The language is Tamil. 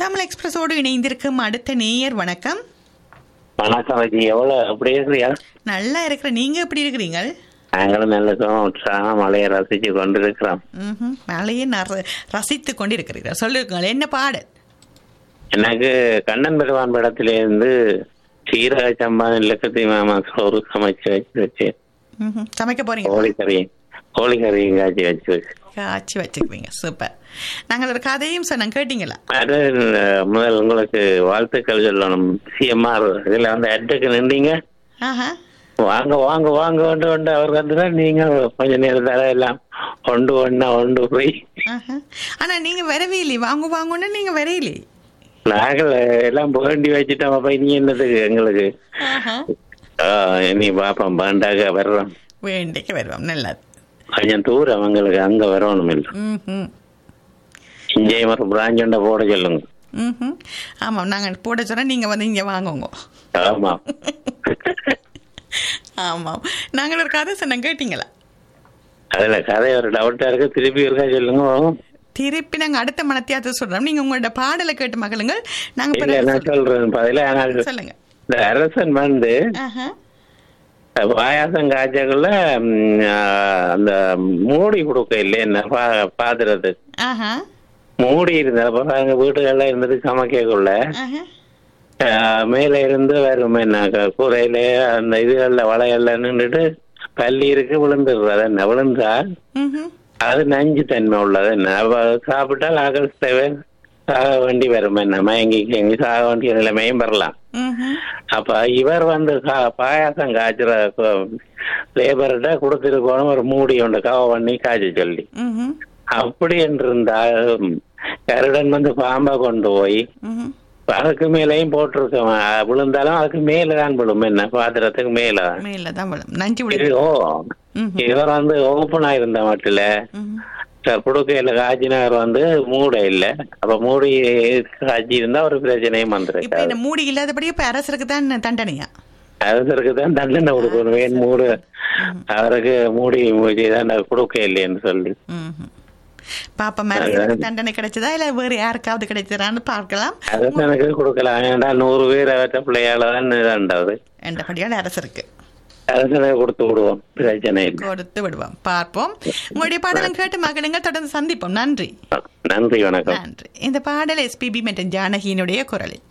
தமிழ் எக்ஸ்பிரஸோடு இணைந்திருக்கும் அடுத்த நேயர் வணக்கம் வணக்கம் வஜி எவ்வளவு அப்படி இருக்கிறியா நல்லா இருக்கிற நீங்க எப்படி இருக்கிறீங்க நாங்களும் நல்ல சுகம் உற்சாகம் மழையை ரசிச்சு கொண்டிருக்கிறோம் ம்ஹும். மழையை நர- ரசித்துக் கொண்டிருக்கிறீர்கள் சொல்லுங்கள் என்ன பாடல் எனக்கு கண்ணன் பெருவான் படத்திலிருந்து சீரக சம்பாதன் இலக்கத்தை மாமா சோறு சமைச்சு வச்சு வச்சு ம்ஹும். சமைக்க போறீங்க கோழிக்கறி கோழிக்கறியும் காய்ச்சி வச்சு வச்சு காய்ச்சி வச்சுக்குவீங்க சூப்பர் நாங்கள் ஒரு கதையும் சொன்னோம் கேட்டீங்களா அது அஹ், முதல் உங்களுக்கு வாழ்த்துக்கள் சொல்லணும் சிஎம்ஆர் இதுல வந்து அட்டுக்கு நின்றீங்க ஆஹா வாங்க வாங்க வாங்க ஒன்று ஒன்று அவர் வந்து நீங்க கொஞ்ச நேரத்தால எல்லாம் ஒன்று ஒண்ணா ஒன்று போய் ஆஹா. ஆனா நீங்க வரவே இல்லையே வாங்க வாங்கன்னு நீங்க வரையிலே நாங்கள் எல்லாம் வேண்டி வச்சுட்டோம் அப்ப நீ என்னதுக்கு எங்களுக்கு ஆஹா. ஆ, இனி பாப்போம் பாண்டாக வர்றோம் வேண்டிக்கு வருவோம் நல்லது கொஞ்சம் தூரம் எங்களுக்கு அங்க வரணும் இல்லை ம்ஹும். இங்கே ஒரு பிராஞ்ச் ஒன்றை போட சொல்லுங்க ம்ஹும். ஆமாம் நாங்கள் போட சொன்னா நீங்க வந்து இங்க வாங்குங்க ஆமா ஆமாம் நாங்கள் ஒரு கதை சொன்னோம் கேட்டீங்களா அதுல கதை ஒரு டவுட்டா இருக்கு திருப்பி இருக்கா சொல்லுங்க திருப்பி நாங்க அடுத்த மனத்தியாத்த சொல்றோம் நீங்க உங்களோட பாடலை கேட்டு மகளுங்கள் நாங்க இல்ல பிறகு நான் சொல்றேன் பதில ஆனால் சொல்லுங்க இந்த அரசன் வந்து ஆஹா. பாயாசம் காய்ச்சக்குள்ள ம், ஆ, அந்த மூடி கொடுக்க இல்லையா பா- பாத்திரத்துக்கு ஆஹா. மூடி இருந்த பாருங்க வீட்டுகள்ல இருந்தது சமைக்கக்குள்ள ஆஹா. ஆஹ் மேல இருந்து வரும் என்ன கூரையில அந்த இதுகள்ல வளையல்ல நின்றுட்டு பள்ளி இருக்கு விழுந்துடுறது அது என்ன விழுந்தா ம்ஹும். அது நஞ்சு தன்மை உள்ளது என்ன அப்ப அது சாப்பிட்டால் ஆகல் தேவை சாக வேண்டி வரும் என்ன மயங்கி கியங்கி சாக வேண்டிய நிலைமையும் வரலாம் ம்ஹும். அப்ப இவர் வந்து கா- பாயாசம் காய்ச்சுற லேபர்கிட்ட கொடுத்துருக்கணும் ஒரு மூடி ஒன்று கவ பண்ணி காய்ச்ச சொல்லி ம்ஹும். அப்படி என்று இருந்தால் கருடன் வந்து பாம்பை கொண்டு போய் ம்ஹும். அதுக்கு மேலேயும் போட்டிருக்கோம் அஹ் விழுந்தாலும் அதுக்கு மேல தான் விழும் என்ன பாத்திரத்துக்கு மேல மேல தான் விழும் நஞ்சு இது விழும் ஓ ம்ஹும். இவர் வந்து ஓப்பனா இருந்த மட்டில ம்ஹும். புடுக்கையில காய்ச்சினவர் வந்து மூட இல்ல அப்ப மூடி காய்ச்சி இருந்தா ஒரு பிரச்சனையும் இப்ப வந்திருக்காது இந்த மூடி இல்லாதபடியே இப்ப அரசருக்கு தான் தண்டனையா அதற்கு தான் தண்டனை கொடுக்கணும் ஏன் மூடு அவருக்கு மூடி மூடி தான் கொடுக்க இல்லைன்னு சொல்லி ம்ஹும். பாப்பா மேல தண்டனை கிடைச்சதா இல்ல வேற யாருக்காவது கிடைச்சதான்னு பார்க்கலாம் அது எனக்கு கொடுக்கலாம் ஏன்டா நூறு பேர் அவற்ற பிள்ளையால தான் இதாண்டாவது என்றபடியால் அரசருக்கு அரசனை கொடுத்து விடுவோம் பிரச்சனை இல்லை கொடுத்து விடுவோம் பார்ப்போம் உங்களுடைய பாடலும் கேட்டு மகளுங்க தொடர்ந்து சந்திப்போம் நன்றி நன்றி வணக்கம் நன்றி இந்த பாடல் எஸ்பிபி மற்றும் ஜானகியினுடைய குரலில்